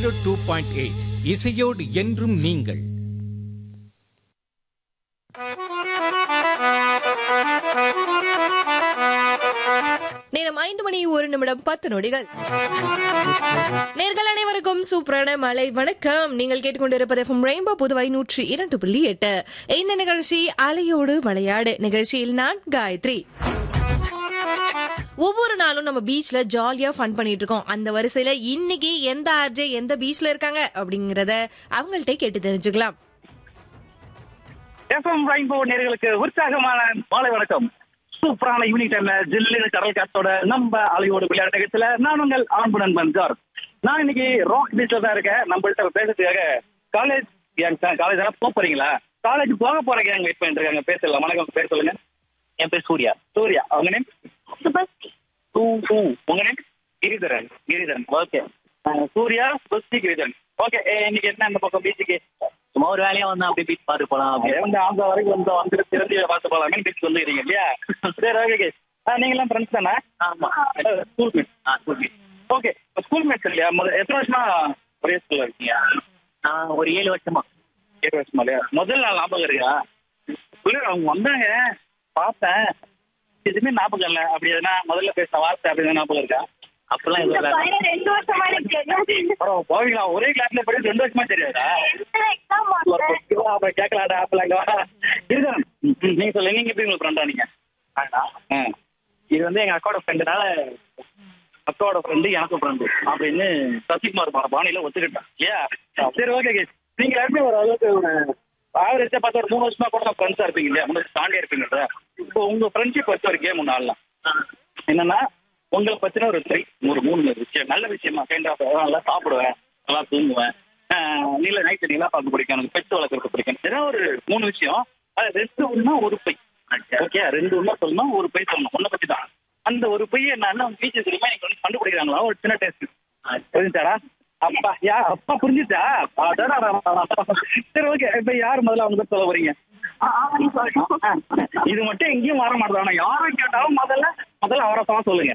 Zero two point eight இசையோடு என்றும் நீங்கள் நேரம் ஐந்து மணி ஒரு நிமிடம் பத்து நொடிகள் நேர்கள் அனைவருக்கும் சூப்பரான மலை வணக்கம் நீங்கள் கேட்டுக்கொண்டிருப்பது எஃப்எம் ரெயின்போ புதுவை நூற்றி இரண்டு புள்ளி எட்டு இந்த நிகழ்ச்சி அலையோடு விளையாடு நிகழ்ச்சியில் நான் காயத்ரி ஒவ்வொரு நாளும் நம்ம பீச்ல ஜாலியா ஃபன் பண்ணிட்டு இருக்கோம் அந்த வரிசையில இன்னைக்கு எந்த ஆர்ஜே எந்த பீச்ல இருக்காங்க அப்படிங்கறத அவங்கள்ட்ட கேட்டு தெரிஞ்சுக்கலாம் எஃப்எம் ரெயின்போ நேர்களுக்கு உற்சாகமான மாலை வணக்கம் சூப்பரான ஈவினிங் டைம்ல ஜில்லுன்னு கடல் காத்தோட நம்ம அலையோடு விளையாட்டு நிகழ்ச்சியில நான் உங்கள் ஆண்பு நண்பன் ஜார்ஜ் நான் இன்னைக்கு ராக் பீச்ல தான் இருக்கேன் நம்மள்ட்ட பேசுறதுக்காக காலேஜ் கேங் காலேஜ் எல்லாம் போக போறீங்களா காலேஜ் போக போற கேங் வெயிட் பண்ணிட்டு இருக்காங்க பேசலாம் வணக்கம் பேர் சொல்லுங்க என் பேர் சூர்யா சூர்யா அவங்க நேம் டூ டூ உங்க நேம் கிரிதரன் கிரிதரன் ஓகே சூர்யா சுபஸ்தி கிரிதரன் ஓகே இன்னைக்கு என்ன இந்த பக்கம் பீச்சுக்கு சும்மா ஒரு வேலையா வந்தா அப்படியே பீச் பார்த்து போலாம் அப்படியே வந்து அந்த வரைக்கும் வந்து வந்து திறந்து பார்த்து போலாமே பீச் வந்துக்கிறீங்க இல்லையா சரி ஓகே நீங்களாம் ஃப்ரெண்ட்ஸ் தானே ஆமா ஸ்கூல் மேட் ஆ சூப்பி ஓகே ஸ்கூல் மேட்ஸ் இல்லையா முதல்ல எத்தனை வருஷமா ஒரே ஸ்கூல்ல இருக்கீங்க நான் ஒரு ஏழு வருஷமா ஏழு வருஷமா இல்லையா முதல் நாள் ஞாபகம் இருக்கா இல்ல அவங்க வந்தாங்க பார்த்தேன் எதுவுமே ஞாபகம் இல்லை அப்படி எதுனா முதல்ல பேசின வார்த்தை அப்படி எதுனா ஞாபகம் இருக்கா அப்பெல்லாம் எதுவும் இல்ல ரெண்டு வருஷமா எனக்கு தெரியும் அப்புறம் போவீங்களா ஒரே கிளாஸ்ல படி ரெண்டு வருஷமா தெரியாதா எக்ஸாம் வந்தேன் அப்ப கேட்கலாடா அப்பலாங்க இருக்கான் நீங்க சொல்லுங்க நீங்க எப்படி உங்களுக்கு ஃப்ரெண்டா நீங்க ஆ. இது வந்து எங்க அக்காவோட ஃப்ரெண்டுனால அக்காவோட ஃப்ரெண்டு எனக்கும் ஃப்ரெண்டு அப்படின்னு சசிகுமார் பா- பாணியில ஒத்துக்கிட்டான் இல்லையா சரி ஓகே கேஸ் நீங்க எல்லாருமே ஒரு அளவுக்கு ஒரு ஆவரேஜா பார்த்தா ஒரு மூணு வருஷமா கூட ஃப்ரெண்ட்ஸா இருப்பீங்க இல்லையா மூணு வருஷம் தாண்டி இருப்பீங்க இல்லையா? இப்போ உங்க ஃப்ரெண்ட்ஷிப் வச்சு ஒரு கேம் ஒன்று ஆடலாம் என்னன்னா உங்களை பத்தின ஒரு த்ரீ ஒரு மூணு விஷயம் நல்ல விஷயமா கைண்ட் ஆஃப் நல்லா சாப்பிடுவேன் நல்லா தூங்குவேன் ஆஹ் நீல நைட்டு நீலா பார்க்க பிடிக்கும் எனக்கு பெட்ஸ் வளர்க்கறது பிடிக்கும் ஏதாவது ஒரு மூணு விஷயம் அது ரெண்டு ஒண்ணா ஒரு பை ஓகே ரெண்டு ஒண்ணா சொல்லணும் ஒரு பை சொல்லணும் ஒன்றை பத்தி தான் அந்த ஒரு பைய என்னன்னா பீச்சஸ் தெரியுமா நீங்க வந்து கண்டுபிடிக்கிறாங்களா ஒரு சின்ன டேஸ்ட் புரிஞ்சுச்சாடா அப்பா யா அப்பா புரிஞ்சுச்சா அடடா, அடடா. சரி ஓகே இப்ப யார் முதல்ல அவங்க சொல்ல போறீங்க இது மட்டும் எங்கேயும் வர மாட்டேன் யாரும் கேட்டாலும் முதல்ல முதல்ல அவரை தான் சொல்லுங்க